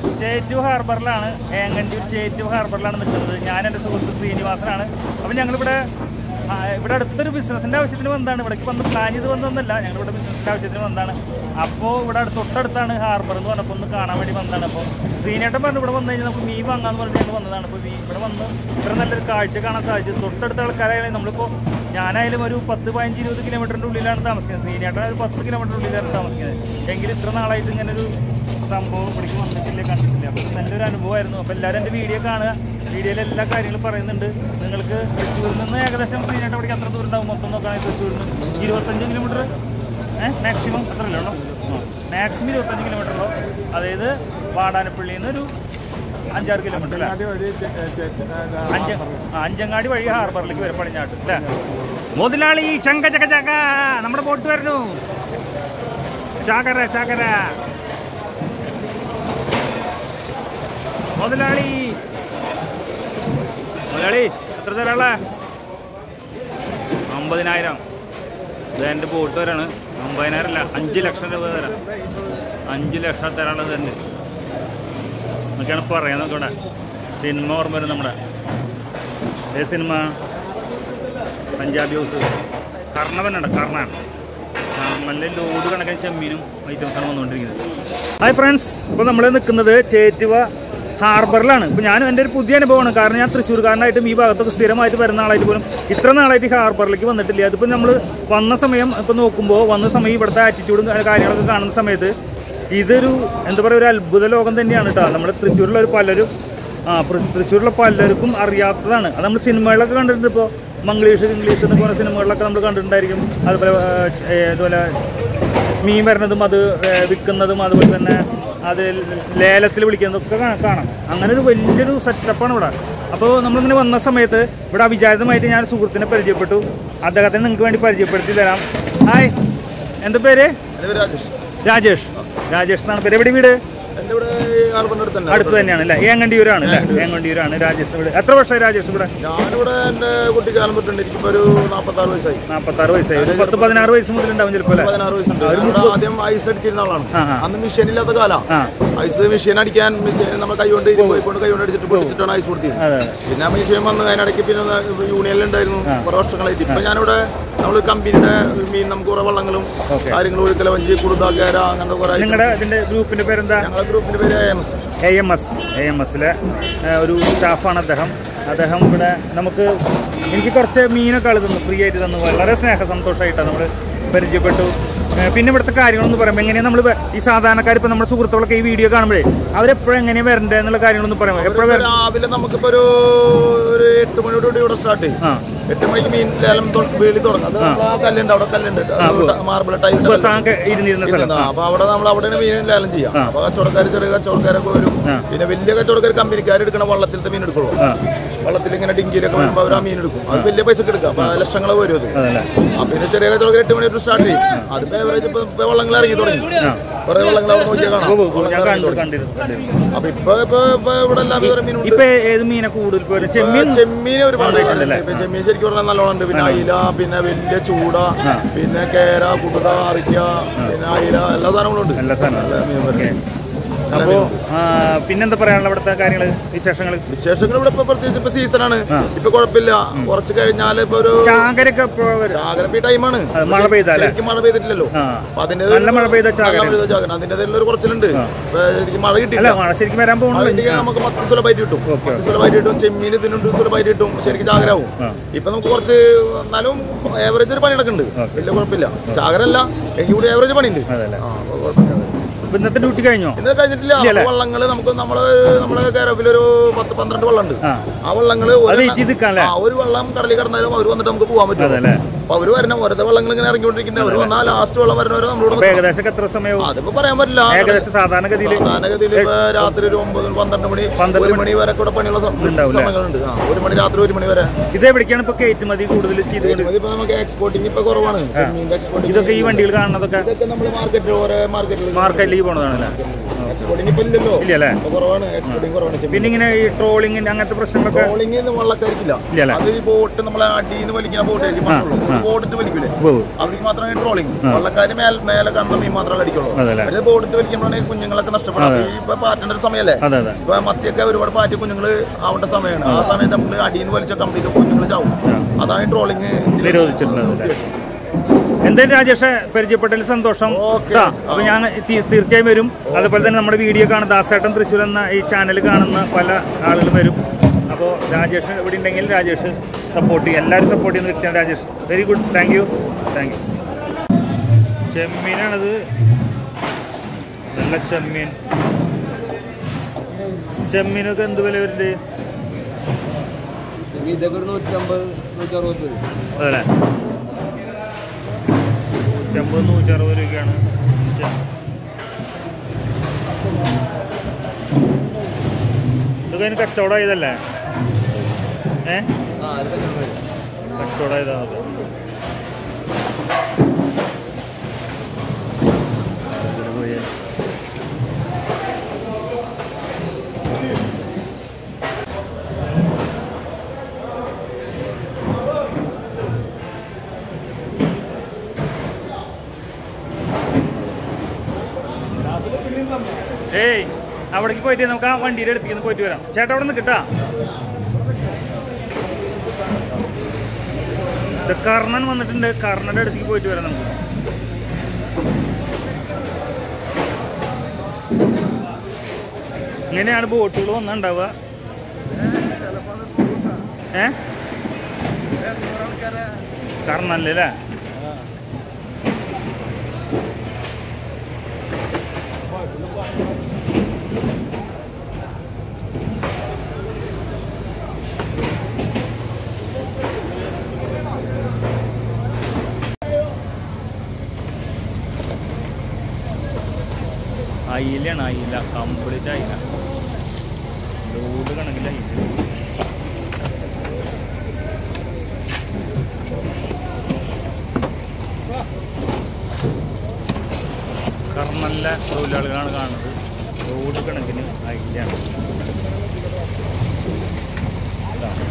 ചേറ്റു ഹാർബറിലാണ് ഏങ്ങണ്ടിയൂർ ചേറ്റു ഹാർബറിലാണ് നിൽക്കുന്നത് ഞാൻ എൻ്റെ സുഹൃത്ത് ശ്രീനിവാസനാണ് അപ്പം ഞങ്ങളിവിടെ ആ, ഇവിടെ അടുത്തൊരു ബിസിനസിൻ്റെ ആവശ്യത്തിന് വന്നതാണ് ഇവിടേക്ക് വന്ന് പ്ലാൻ ചെയ്ത് വന്നതൊന്നല്ല ഞങ്ങളിവിടെ ബിസിനസിൻ്റെ ആവശ്യത്തിന് വന്നതാണ് അപ്പോൾ ഇവിടെ അടുത്ത് തൊട്ടടുത്താണ് ഹാർബർ എന്ന് പറഞ്ഞപ്പോൾ ഒന്ന് കാണാൻ വേണ്ടി വന്നതാണ് അപ്പോൾ ശ്രീനേട്ടൻ പറഞ്ഞു ഇവിടെ വന്നു കഴിഞ്ഞാൽ നമുക്ക് മീൻ വാങ്ങാമെന്ന് പറഞ്ഞിട്ട് ഞങ്ങൾ വന്നതാണ് അപ്പോൾ മീൻ ഇവിടെ വന്ന് ഇത്ര നല്ലൊരു കാഴ്ച കാണാൻ സാധിച്ചു തൊട്ടടുത്ത ആൾക്കാരായാലും നമ്മളിപ്പോൾ ഞാനായാലും ഒരു പത്ത് പതിനഞ്ച് ഇരുപത് കിലോമീറ്ററിൻ്റെ ഉള്ളിലാണ് താമസിക്കുന്നത് ശ്രീനേട്ടൻ ഒരു പത്ത് കിലോമീറ്റർ ഉള്ളിലാണ് താമസിക്കുന്നത് എങ്കിലും ഇത്ര നാളായിട്ട് ഇങ്ങനെ ഒരു സംഭവം ഇവിടേക്ക് വന്നിട്ടില്ല കണ്ടിട്ടില്ല അപ്പോൾ നല്ലൊരു അനുഭവമായിരുന്നു അപ്പോൾ എല്ലാവരും എൻ്റെ വീഡിയോ കാണുക വീഡിയോയിൽ എല്ലാ കാര്യങ്ങളും പറയുന്നുണ്ട് നിങ്ങൾക്ക് തൃശ്ശൂരിൽ നിന്ന് ഏകദേശം ശ്രീനേട്ടൻ ഇവിടേക്ക് അത്ര ദൂരം ഉണ്ടാവും മൊത്തം നോക്കുകയാണെങ്കിൽ തൃശ്ശൂരിൽ നിന്ന് ഇരുപത്തഞ്ച് കിലോമീറ്റർ ഏഹ് മാക്സിമം അത്രയല്ലേ ഉള്ളൂ മാക്സിമം ഇരുപത്തഞ്ച് കിലോമീറ്റർ ഉള്ളൂ അതായത് വാടാനപ്പള്ളിയിൽ നിന്ന് ഒരു അഞ്ചാറ് കിലോമീറ്റർ അല്ലേ അഞ്ച ആ, അഞ്ചങ്ങാടി വഴി ഹാർബറിലേക്ക് വരും പടിഞ്ഞാട്ട് അല്ലേ മുതലാളി ചങ്ക ചക്ക ചക്ക നമ്മുടെ ബോട്ട് വരുന്നു ചാകര ചാകര മുതലാളി മുതലാളി എത്ര തരാളെ അമ്പതിനായിരം ഇത് എൻ്റെ ബോട്ട് വരാണ് അമ്പതിനായിരം അല്ല അഞ്ച് ലക്ഷം രൂപ തരാം അഞ്ച് ലക്ഷം തരാനുള്ളത് തന്നെ എന്നൊക്കെയാണ് പറയുന്നത് ഇവിടെ സിനിമ ഓർമ്മ വരും നമ്മുടെ ഏ സിനിമ പഞ്ചാബി ഹൗസ് കർണവനുണ്ട് കർണാൻ നല്ല ലോഡ് കണക്കിന് ചെമ്മീനും ഐറ്റംസാണ് വന്നുകൊണ്ടിരിക്കുന്നത് ഹായ് ഫ്രണ്ട്സ് ഇപ്പോൾ നമ്മൾ നിൽക്കുന്നത് ചേറ്റുവ ഹാർബറിലാണ് ഇപ്പോൾ ഞാൻ എൻ്റെ ഒരു പുതിയ അനുഭവമാണ് കാരണം ഞാൻ തൃശ്ശൂർക്കാരനായിട്ടും ഈ ഭാഗത്തൊക്കെ സ്ഥിരമായിട്ട് വരുന്ന ആളായിട്ട് പോലും ഇത്ര നാളായിട്ട് ഈ ഹാർബറിലേക്ക് വന്നിട്ടില്ല അതിപ്പോൾ നമ്മൾ വന്ന സമയം ഇപ്പോൾ നോക്കുമ്പോൾ വന്ന സമയം ഇവിടുത്തെ ആറ്റിറ്റ്യൂഡും കാര്യങ്ങളൊക്കെ കാണുന്ന സമയത്ത് ഇതൊരു എന്താ പറയുക ഒരു അത്ഭുത ലോകം തന്നെയാണ് കേട്ടോ നമ്മൾ തൃശ്ശൂരിലുള്ള ഒരു പലരും ആ പ്ര- തൃശ്ശൂരിലുള്ള പലർക്കും അറിയാത്തതാണ് അത് നമ്മൾ സിനിമകളിലൊക്കെ കണ്ടിട്ടുണ്ട് ഇപ്പോൾ മംഗ്ലീഷ് ഇംഗ്ലീഷ് എന്നൊക്കെ പറഞ്ഞ സിനിമകളിലൊക്കെ നമ്മൾ കണ്ടിട്ടുണ്ടായിരിക്കും അതുപോലെ ഏ, അതുപോലെ മീൻ വരുന്നതും അത് ഏ, വിൽക്കുന്നതും അതുപോലെ തന്നെ അത് ലേലത്തിൽ വിളിക്കുന്നതൊക്കെ കാ- കാണാം അങ്ങനെ ഒരു വലിയൊരു സെറ്റപ്പാണ് ഇവിടെ അപ്പോൾ നമ്മളിങ്ങനെ വന്ന സമയത്ത് ഇവിടെ അവിചാരിതമായിട്ട് ഞാൻ സുഹൃത്തിനെ പരിചയപ്പെട്ടു അദ്ദേഹത്തെ നിങ്ങൾക്ക് വേണ്ടി പരിചയപ്പെടുത്തി തരാം ഹായ് എന്താ പേര് രാജേഷ് രാജേഷ് എന്നാണ് പേര് എവിടെ വീട് എന്റെ ഇവിടെ ആൽബന്റെ അടുത്ത് തന്നെ അടുത്ത് തന്നെയാണ് അല്ലേ ഏങ്ങണ്ടിയൂരാണ് അല്ലേ ഏങ്ങണ്ടിയൂരാണ് രാജേഷ് ഇവിടെ എത്ര വർഷമായി രാജേഷ് ഇവിടെ ഞാനിവിടെ എന്റെ കുട്ടിക്കാലം തൊട്ടുണ്ട് എനിക്കിപ്പോ ഒരു നാപ്പത്തി ആറ് വയസ്സായി നാൽപ്പത്താറ് വയസ്സായി ഒരു പത്ത് പതിനാറ് വയസ്സ് മുതൽ ഉണ്ടാവും ചിലപ്പോൾ അല്ലേ പതിനാറ് വയസ്സുണ്ട് ഇവിടെ ആദ്യം ഐസ് അടിച്ചിരുന്ന ആളാണ് ആ, ആ. അന്ന് മെഷീൻ ഇല്ലാത്ത കാലാ ആ ഐസ് മെഷീൻ അടിക്കാൻ മെഷീൻ നമ്മൾ കൈകൊണ്ട് പോയിക്കൊണ്ട് കൈകൊണ്ട് അടിച്ചിട്ട് പൊടിച്ചിട്ടാണ് ഐസ് കൊടുത്തത് അതെ പിന്നെ മെഷീൻ വന്ന് അതിനിടയ്ക്ക് പിന്നെ യൂണിയനിലുണ്ടായിരുന്നു കുറെ വർഷങ്ങളായിട്ട് ഇപ്പൊ ഞാനിവിടെ നമ്മൾ കമ്പനിയുടെ മീൻ നമുക്ക് കുറെ വള്ളങ്ങളും Okay. കാര്യങ്ങളും ഒഴുക്കല വഞ്ചി കുടുത കേര അങ്ങനത്തെ കുറെ നിങ്ങളുടെ ഇതിന്റെ ഗ്രൂപ്പിന്റെ പേരെന്താ ഞങ്ങളുടെ ഗ്രൂപ്പിന്റെ പേര് M S A M S A M എസിലെ ഒരു സ്റ്റാഫാണ് അദ്ദേഹം അദ്ദേഹം ഇവിടെ നമുക്ക് എനിക്ക് കുറച്ച് മീനൊക്കെ ആൾ തന്നു ഫ്രീ ആയിട്ട് തന്നു വളരെ സ്നേഹ സന്തോഷമായിട്ടാണ് നമ്മൾ പരിചയപ്പെട്ടു ഏ, പിന്നെ ഇവിടുത്തെ കാര്യങ്ങളൊന്നും പറയുമ്പോൾ എങ്ങനെയാണ് നമ്മൾ ഈ സാധാരണക്കാർ ഇപ്പം നമ്മുടെ സുഹൃത്തുക്കളൊക്കെ ഈ വീഡിയോ കാണുമ്പോഴേ അവരെപ്പോഴും എങ്ങനെയാണ് വരണ്ടേ എന്നുള്ള കാര്യങ്ങളൊന്നും പറയുമ്പോൾ എപ്പോഴും വരണം രാവിലെ നമുക്കിപ്പോ ഒരു ഒരു എട്ട് മണിയോടുകൂടി ഇവിടെ സ്റ്റാർട്ട് ചെയ്യും ആ എട്ട് മണിക്ക് മീൻ ലേലം തൊ- വീളി തുടങ്ങും അത് നമ്മള് ആ കല്ലുണ്ട് അവിടെ കല്ലുണ്ട് മാർബിൾ ടൈൽ ഇപ്പോൾ താങ്കൾ ഇരുന്നിരുന്ന സ്ഥലം ആ അപ്പൊ അവിടെ നമ്മൾ അവിടെയാണ് മീൻ ലേലം ചെയ്യാം ആ. അപ്പൊ കച്ചവടക്കാർ ചെറിയ കച്ചവടക്കാരൊക്കെ വരും ആ. പിന്നെ വലിയ കച്ചവടക്കാർ കമ്പനിക്കാർ എടുക്കണ വള്ളത്തിലത്തെ മീൻ എടുക്കുള്ളൂ ആ വള്ളത്തിൽ ഇങ്ങനെ ഡിങ്കിയിലൊക്കെ വരുമ്പോൾ അവർ ആ മീൻ എടുക്കും അത് വലിയ പൈസക്ക് എടുക്കാം അപ്പൊ ലക്ഷങ്ങൾ വരും അത് അതല്ലേ ആ, പിന്നെ ചെറിയ കച്ചവടക്കാർ എട്ട് മണി സ്റ്റാർട്ട് ചെയ്യും അതിപ്പോ ഏവറേജ് ഇപ്പൊ ഇപ്പൊ വള്ളങ്ങൾ ഇറങ്ങി തുടങ്ങി ആ കുറെ വള്ളങ്ങൾ അവിടെ നോക്കിയാൽ കാണാം ഓ, ഓ, ഓ, ഞാൻ വള്ളങ്ങൾ കണ്ടു ഇറങ്ങി തുടങ്ങി. കണ്ടിരുന്നു കണ്ടിരുന്നു അപ്പൊ ഇപ്പൊ ഇപ്പൊ ഇപ്പൊ ഇവിടെ എല്ലാ വിധം മീനുണ്ട് ഇപ്പൊ ഏത് മീനെ കൂടുതൽ പോയത് ചെമ്മീൻ ചെമ്മീൻ ഒരുപാട് ഉണ്ടല്ലേ? ഇപ്പൊ ചെമ്മീൻ ശരിക്കും പറഞ്ഞാൽ നല്ലോണം ഉണ്ട് പിന്നെ അയില പിന്നെ വലിയ ചൂട പിന്നെ കേര കുടുത അറിക്ക പിന്നെ അയില എല്ലാ സാധനങ്ങളും ഉണ്ട് നല്ല സാധനം ഓക്കെ അപ്പോൾ പിന്നെന്താ പറയാനുള്ള ഇവിടുത്തെ കാര്യങ്ങൾ വിശേഷങ്ങൾ വിശേഷങ്ങൾ ഇവിടെ ഇപ്പൊ പ്രത്യേകിച്ച് ഇപ്പൊ സീസണാണ് ആ. ഇപ്പൊ കുഴപ്പമില്ല കുറച്ച് കഴിഞ്ഞാൽ ഇപ്പൊ ഒരു ചാകരൊക്കെ ഇപ്പോൾ വരും ചാകരപ്പി ടൈമാണ് അത് മഴ പെയ്താലേ ശരിക്കും മഴ പെയ്തിട്ടില്ലല്ലോ ആ അപ്പൊ അതിന്റെ നല്ല മഴ പെയ്ത ചാകര അതിന്റെ ഒരു കുറച്ചിലുണ്ട് ഇപ്പൊ ശരിക്കും മഴ അല്ല കിട്ടിയില്ല മഴ ശരിക്കും വരാൻ മഴ പോകുന്നുണ്ട് കിട്ടിയാൽ നമുക്ക് മത്തി സുലഭായിട്ട് കിട്ടും മത്തി സുലഭായിട്ട് കിട്ടും ചെമ്മീൻ ഇതിനുണ്ട് സുലഭായിട്ട് കിട്ടും ശരിക്കും ചാകരാവും ആ. ഇപ്പൊ നമുക്ക് കുറച്ച് എന്നാലും ഏവറേജ് ഒരു പണി നടക്കുന്നുണ്ട് വലിയ കുഴപ്പമില്ല ചാകരല്ല എങ്കിൽ കൂടി ഏവറേജ് പണിയുണ്ട് അതല്ലേ ആ, അപ്പൊ കുഴപ്പമില്ല. ഇപ്പൊ ഇന്നത്തെ ഡ്യൂട്ടി കഴിഞ്ഞോ ഇന്ന് കഴിഞ്ഞിട്ടില്ല വള്ളങ്ങള് നമുക്ക് നമ്മള് നമ്മുടെ കേരളത്തിൽ ഒരു പത്ത് പന്ത്രണ്ട് വള്ളമുണ്ട് ആ ആ വള്ളങ്ങള് അത് ഒരു വെയിറ്റ് ചെയ്ത് നിൽക്കാല്ലേ ആ, ഒരു വെള്ളം കടലിൽ കിടന്നാലും അവർ വന്നിട്ട് നമുക്ക് പോകാൻ പറ്റും അതല്ലേ അപ്പൊ അവര് വരണം ഓരോ വള്ളങ്ങൾ ഇങ്ങനെ ഇറങ്ങിക്കൊണ്ടിരിക്കുന്നത് അവർ വന്നാൽ ലാസ്റ്റ് വെള്ളം വരുന്നവരെ നമ്മളോട് അപ്പൊ ഏകദേശം എത്ര സമയവും അതിപ്പോ പറയാൻ പറ്റില്ല ഏകദേശം സാധാരണഗതിയിൽ സാധാരണഗതിയിൽ ഇപ്പൊ രാത്രി ഒരു ഒമ്പത് പന്ത്രണ്ട് മണി പന്ത്രണ്ട് ഒരു മണി വരെ കൂടെ പണിയുള്ള സം- ഉണ്ടാവും അല്ലേ? സമയങ്ങളുണ്ട് ആ, ഒരു മണി രാത്രി ഒരു മണി വരെ ഇത് എവിടേക്കാണ് ഇപ്പൊ കയറ്റുമതി കൂടുതൽ ചെയ്തുകൊണ്ട് ഇപ്പൊ നമുക്ക് എക്സ്പോർട്ടിങ് ഇപ്പൊ കുറവാണ് ചെമ്മീന്റെ എക്സ്പോർട്ടിങ് ഇതൊക്കെ ഈ വണ്ടികൾ കാണുന്നതൊക്കെ ഇതൊക്കെ നമ്മൾ മാർക്കറ്റിൽ ഓരോ മാർക്കറ്റിൽ മാർക്കറ്റിലേക്ക് പോണതാണല്ലേ എക്സ്പോർട്ടിങ് ഇപ്പൊ ഇല്ലല്ലോ ഇല്ല അല്ലേ ഇപ്പൊ കുറവാണ് എക്സ്പോർട്ടിങ് കുറവാണ് ചെമ്മീൻ പിന്നെ ഇങ്ങനെ ഈ ട്രോളിങ്ങിന് അങ്ങനത്തെ പ്രശ്നങ്ങളൊക്കെ ട്രോളിംഗ് വള്ളക്കരിക്കില്ല ഇല്ല അല്ലേ അത് ഈ ബോട്ട് നമ്മളെ അടിയിൽ നിന്ന് വലിക്കുന്ന ബോട്ടായിരിക്കും ആ മാത്രമുള്ളൂ ആ ബോർഡിട്ട് വലിക്കൂലേ ഓ അവർക്ക് മാത്രമേ ട്രോളിങ് വള്ളക്കാര് മേൽ മേലെ കാണുന്ന മീൻ മാത്രമേ അടിക്കുള്ളൂ അതല്ലേ അവര് ബോർഡിട്ട് വലിക്കുമ്പോഴാണ് കുഞ്ഞുങ്ങളൊക്കെ നഷ്ടപ്പെടുന്നത് ഈ ഇപ്പൊ പാറ്റേണ്ട ഒരു സമയമല്ലേ അതെ അതെ ഇപ്പൊ മത്തിയൊക്കെ ഒരുപാട് പാറ്റി കുഞ്ഞുങ്ങൾ ആവേണ്ട സമയമാണ് ആ സമയത്ത് നമ്മൾ അടിയിൽ നിന്ന് വലിച്ച കംപ്ലീറ്റ് കുഞ്ഞുങ്ങൾ ചാവും അതാണ് ഈ ട്രോളിങ് നിരോധിച്ചിട്ടുള്ളത് അല്ലേ? എന്തായാലും രാജേഷ് പരിചയപ്പെട്ടതിൽ സന്തോഷം ട്ടാ. അപ്പൊ ഞാൻ തീ- തീർച്ചയായും വരും അതുപോലെ തന്നെ നമ്മുടെ വീഡിയോ കാണുന്ന ദാസേട്ടൻ തൃശ്ശൂർ എന്ന ഈ ചാനൽ കാണുന്ന പല ആളുകളും വരും അപ്പോൾ രാജേഷ് ഇവിടെ ഉണ്ടെങ്കിൽ രാജേഷ് സപ്പോർട്ട് ചെയ്യും എല്ലാവരും സപ്പോർട്ട് ചെയ്യുന്ന വ്യക്തിയാണ് Rajesh very good thank you thank you ചെമ്മീനാണിത് നല്ല ചെമ്മീൻ ചെമ്മീനൊക്കെ എന്ത് വില വരുന്നുണ്ട് ഇതൊക്കെ ഒരു നൂറ്റമ്പത് നൂറ്ററുപത് വരും അതല്ലേ നൂറ്റമ്പത് നൂറ്ററുപത് രൂപയ്ക്കാണ് ചെ- ഇതൊക്കെ അതിന് കച്ചവടമായതല്ലേ ഏ ആ അത് കച്ചവടം വരും കച്ചവടമായതാണ് ഏയ് അവിടേക്ക് പോയിട്ട് നമുക്ക് ആ വണ്ടിയുടെ അടുത്തേക്ക് ഒന്ന് പോയിട്ട് വരാം ചേട്ടാ അവിടെ നിന്ന് കിട്ടാ ഇത് കർണൻ വന്നിട്ടുണ്ട് കർണന്റെ അടുത്തേക്ക് പോയിട്ട് വരാം നമുക്ക് ഇങ്ങനെയാണ് ബോട്ടുകൾ വന്നുണ്ടാവുക ഏ കർണല്ലേ അല്ലേ അയിലാണ് അയില കംപ്ലീറ്റ് അയില ലോഡ് കണക്കിൽ അയില കാരണം നല്ല തൊഴിലാളികളാണ് കാണുന്നത് ലോഡ് കണക്കിന് അയിലാണ് ഇതാണ്.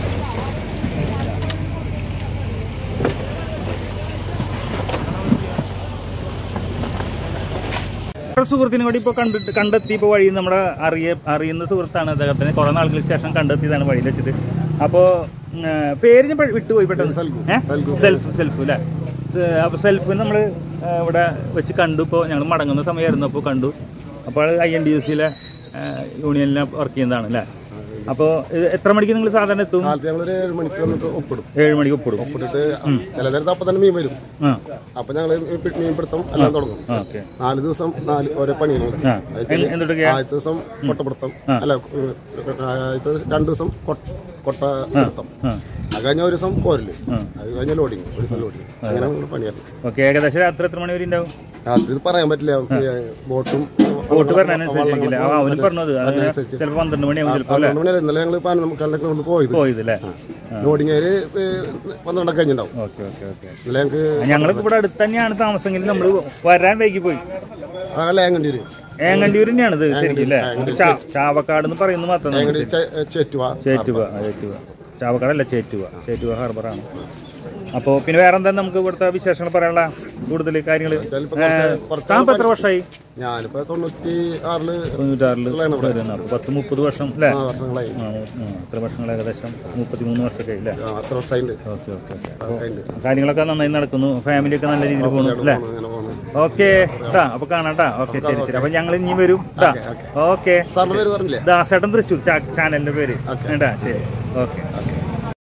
ഒരു സുഹൃത്തിനെ കൂടി ഇപ്പോൾ കണ്ടിട്ട് കണ്ടെത്തി ഇപ്പോൾ വഴി നമ്മുടെ അറിയ അറിയുന്ന സുഹൃത്താണ് അദ്ദേഹത്തിന് കുറേ നാളുകൾക്ക് ശേഷം കണ്ടെത്തിയതാണ് വഴിയിൽ വെച്ചിട്ട് അപ്പോൾ പേര് ഞാൻ പെ- വിട്ടുപോയി പെട്ടെന്ന് ഏ? സെൽഫ് സെൽഫ് അല്ലേ അപ്പോൾ സെൽഫ് നമ്മൾ ഇവിടെ വെച്ച് കണ്ടു ഇപ്പോൾ ഞങ്ങൾ മടങ്ങുന്ന സമയമായിരുന്നു അപ്പോൾ കണ്ടു അപ്പോൾ ഐ എൻ ഡി യു സിയിലെ യൂണിയനിൽ വർക്ക് ചെയ്യുന്നതാണ് അല്ലേ അപ്പോൾ എത്ര മണിക്ക് നിങ്ങൾ സാധാരണ എത്തും കാലത്ത് ഞങ്ങളൊരു ഏഴ് മണിക്ക് വന്നിട്ട് ഒപ്പിടും ഏഴ് മണിക്ക് ഒപ്പിടും ഒപ്പിട്ടിട്ട് ചില നേരത്ത് അപ്പൊ തന്നെ മീൻ വരും ആ അപ്പൊ ഞങ്ങള് മീൻ പിടുത്തം എല്ലാം തുടങ്ങും ആ ഓക്കെ നാല് ദിവസം നാല് ഓരോ പണികളുണ്ട് ആ എന്ത്- എന്തൊക്കെയാ ആദ്യത്തെ ദിവസം കൊട്ടപിടുത്തം അല്ല ഏഹ്, ആദ്യത്തെ ദിവസം രണ്ട് ദിവസം കൊട്ട കൊട്ട പിടുത്തം ആ അത് കഴിഞ്ഞ ഒരു ദിവസം കോരല് അത് കഴിഞ്ഞ ലോഡിങ് ഒരു ദിവസം ലോഡിങ് അങ്ങനെ ഞങ്ങൾ പണിയായിരുന്നു ഓക്കെ ഏകദേശം രാത്രി എത്ര മണി വരെ ഉണ്ടാവും രാത്രി ഇത് പറയാൻ പറ്റില്ല ഏഹ്, ബോട്ടും ബോട്ട് പറഞ്ഞനുസരിച്ചിരിക്കില്ല ആ അവന് പറഞ്ഞത് അത് ചിലപ്പോൾ പന്ത്രണ്ട് മണിയാവും ചിലപ്പോൾ അല്ലേ പന്ത്രണ്ട് മണി ഇന്നലെ ഞങ്ങൾ പതിനൊന്ന് മുക്കാലിനൊക്കെ കൊണ്ട് പോയത് പോയത് അല്ലേ ലോഡിങ് ഒരു പന്ത്രണ്ടൊക്കെ കഴിഞ്ഞിട്ടുണ്ടാവും ഓക്കെ ഓക്കെ ഓക്കെ ഇന്നലെ ഞങ്ങൾക്ക് ഞങ്ങൾക്ക് ഇവിടെ അടുത്ത് തന്നെയാണ് താമസമെങ്കിൽ നമ്മൾ വരാൻ വൈകി പോയി ആ ലേങ്ങണ്ടി വരും ഏങ്ങണ്ടിയൂർ തന്നെയാണ് ഇത് ശരിക്കും അല്ലേ ചാ- ചാവക്കാട് എന്ന് പറയുന്നത് മാത്രം ലേങ്ങണ്ടി ചേറ്റുവ ചേറ്റുവ ആ, ചേറ്റുവ ചാവക്കാടല്ല ചേറ്റുവ ചേറ്റുവ ഹാർബറാണ് അപ്പോൾ പിന്നെ വേറെ എന്താ നമുക്ക് ഇവിടുത്തെ വിശേഷങ്ങൾ പറയാനുള്ള കൂടുതൽ കാര്യങ്ങൾ ചിലപ്പോ കുറച്ച് കുറച്ച് താൻ ഇപ്പൊ എത്ര വർഷമായി ഞാനിപ്പോ തൊണ്ണൂറ്റി ആറില് തൊണ്ണൂറ്റാറില് വരുന്നത് അപ്പോൾ പത്ത് മുപ്പത് വർഷം അല്ലേ ആ വർഷങ്ങളായി ആ, ആ, എത്ര വർഷങ്ങൾ ഏകദേശം മുപ്പത്തി മൂന്ന് വർഷമൊക്കെ ഇല്ലേ ആ, അത്ര വർഷമായിട്ടുണ്ട് ഓക്കെ ഓക്കെ ഓക്കെ കഴിഞ്ഞിട്ട് കാര്യങ്ങളൊക്കെ നന്നായി നടക്കുന്നു ഫാമിലി ഒക്കെ നല്ല രീതിയിൽ പോകുന്നു അല്ലേ അങ്ങനെ പോകുന്നു ഓക്കെ ട്ടാ അപ്പൊ കാണാട്ടാ ഓക്കെ ശരി ശരി അപ്പൊ ഞങ്ങൾ ഇനി വരും ട്ടാ ഓക്കെ സാറിന് പേര് പറഞ്ഞില്ലേ ദാസേട്ടൻ തൃശ്ശൂർ ചാനലിന്റെ പേര് കേട്ടാ ശരി ഓക്കെ